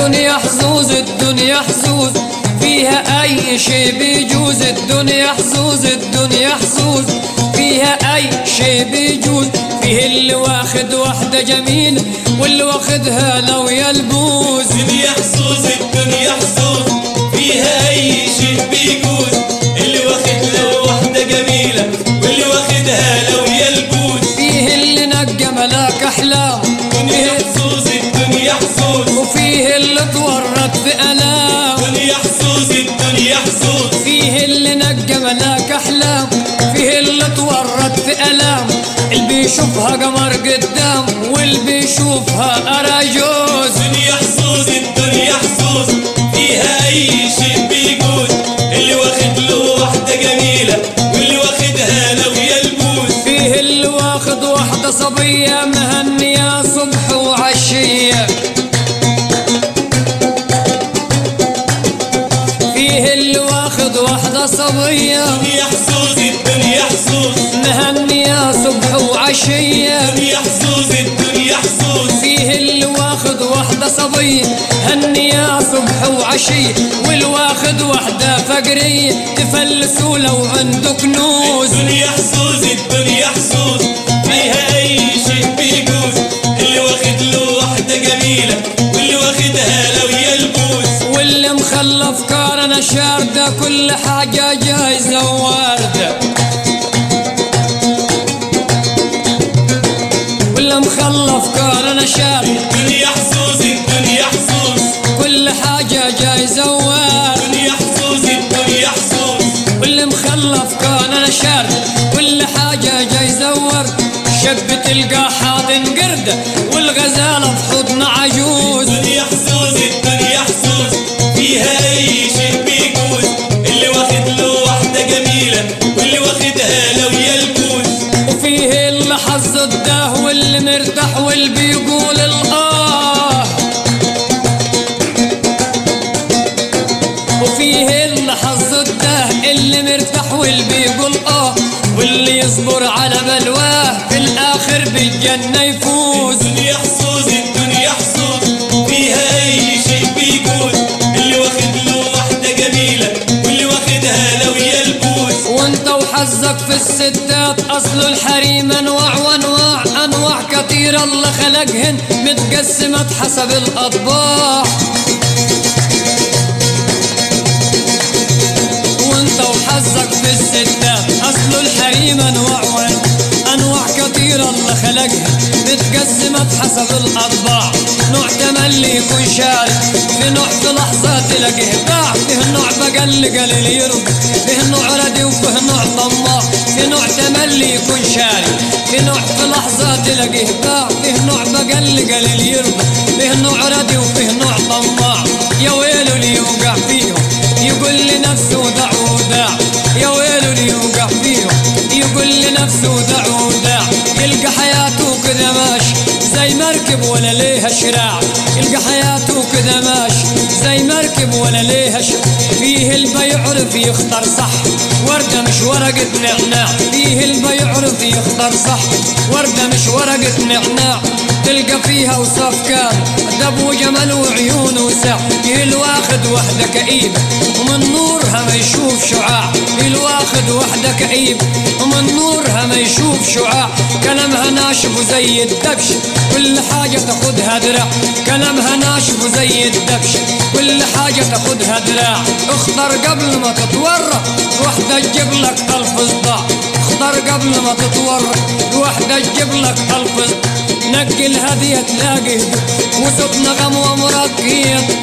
الدنيا حظوظ الدنيا حظوظ فيها اي شي بيجوز الدنيا حظوظ الدنيا حظوظ فيها اي شي بيجوز فيه اللي واخد واحدة جميلة واللي واخدها لو يلبوز الدنيا حظوظ الدنيا حظوظ فيها اي شيء بيجوز اللي واخد له واحدة جميلة واللي واخدها لو يلبوس فيه اللي نجى ملاك احلام الدنيا حظوظ الدنيا حظوظ وفيه اللي اتورط في الام الدنيا حظوظ الدنيا حظوظ فيه اللي نجى ملاك احلام فيه اللي اتورط في الام اللي بيشوفها قمر قدام واللي بيشوفها اراجوز الدنيا حظوظ الدنيا حظوظ فيها اي شيء بيجوز اللي واخد له واحدة جميلة واللي واخدها لو يلبوس فيه اللي واخد واحدة صبية مهنية صبح وعشية فيه اللي واخد واحدة صبية الدنيا حظوظ الدنيا حظوظ مهنية صبح وعشية الدنيا حظوظ الدنيا حظوظ فيه اللي واخد واحدة صبية هنية صبح وعشية والواخد واحدة فقرية تفلسوا لو عنده كنوز الدنيا حظوظ الدنيا حظوظ فيها اي شيء بيجوز اللي واخد له واحدة جميلة واللي واخدها لو يلبوس واللي مخلف كارنا شاردة كل حاجة جايزة وواردة واللي مخلف كارنا شاردة الدنيا حظوظ الدنيا حظوظ كل حاجة جايزة وواردة الدنيا حظوظ الدنيا حظوظ واللي مخلف كان نشر كل حاجة جاي زور شب تلقى حاضن قردة والغزالة في حضن عجوز الدنيا حظوظ الدنيا حظوظ فيها اي شيء بيجوز اللي واخد له واحدة جميلة واللي واخدها لو يلبوس وفيه اللي حظ الداه واللي مرتاح واللي بيقول الآه وفيه اللي حظ الداه اللي مرتاح واللي بيقول آه واللي يصبر على بلواه في الآخر بالجنة يفوز الدنيا حظوظ الدنيا حظوظ فيها اي شيء بيجوز اللي واخد له واحدة جميلة واللي واخدها لو يلبوس وانت وحظك في الستات اصل الحريم انواع وانواع انواع كتيرة الله خلقهن متقسمة حسب الاطباع وانت وحظك في الستات اصل الحريم انواع وانواع انواع كتيرة الله خلقها متقسمة حسب الاطباع نوع تملي يكون شارك في نوع في لحظة تلاقيه باع فيه نوع بقل قليل يرضى فيه نوع ردي وفيه نوع طماع في نوع تملي يكون شارك في نوع في لحظة تلاقيه باع فيه نوع بقل قليل يرضى فيه نوع ردي وفيه نوع طماع يا ويلو اللي يوقع فيهم يقول لنفسه دع وداع يا ويلو اللي يوقع فيهم يقول لنفسه دع وداع يلقى حياته كذا ماشي زي مركب ولا ليها شراع يلقى حياته كذا ماشي زي مركب ولا ليها شراع فيه اللي بيعرف يختار صح وردة مش ورقة نعناع فيه اللي بيعرف يختار صح وردة مش ورقة نعناع تلقى فيها وصف كان دب وجمل وعيون وسع فيه الواخد وحدة كئيبة ومن نورها ما يشوف شعاع فيه الواخد وحدة كئيبة ومن نورها ما يشوف شعاع كلامها ناشف وزي الدبش كل حاجة تاخدها دراع كلامها ناشف وزي الدبش كل حاجة تاخدها دراع اختار قبل ما تتورط واحدة تجيب لك ألف صداع اختار قبل ما تتورط واحدة تجيب لك ألف صداع نقي الهدية تلاقي وصوت نغم ومرقية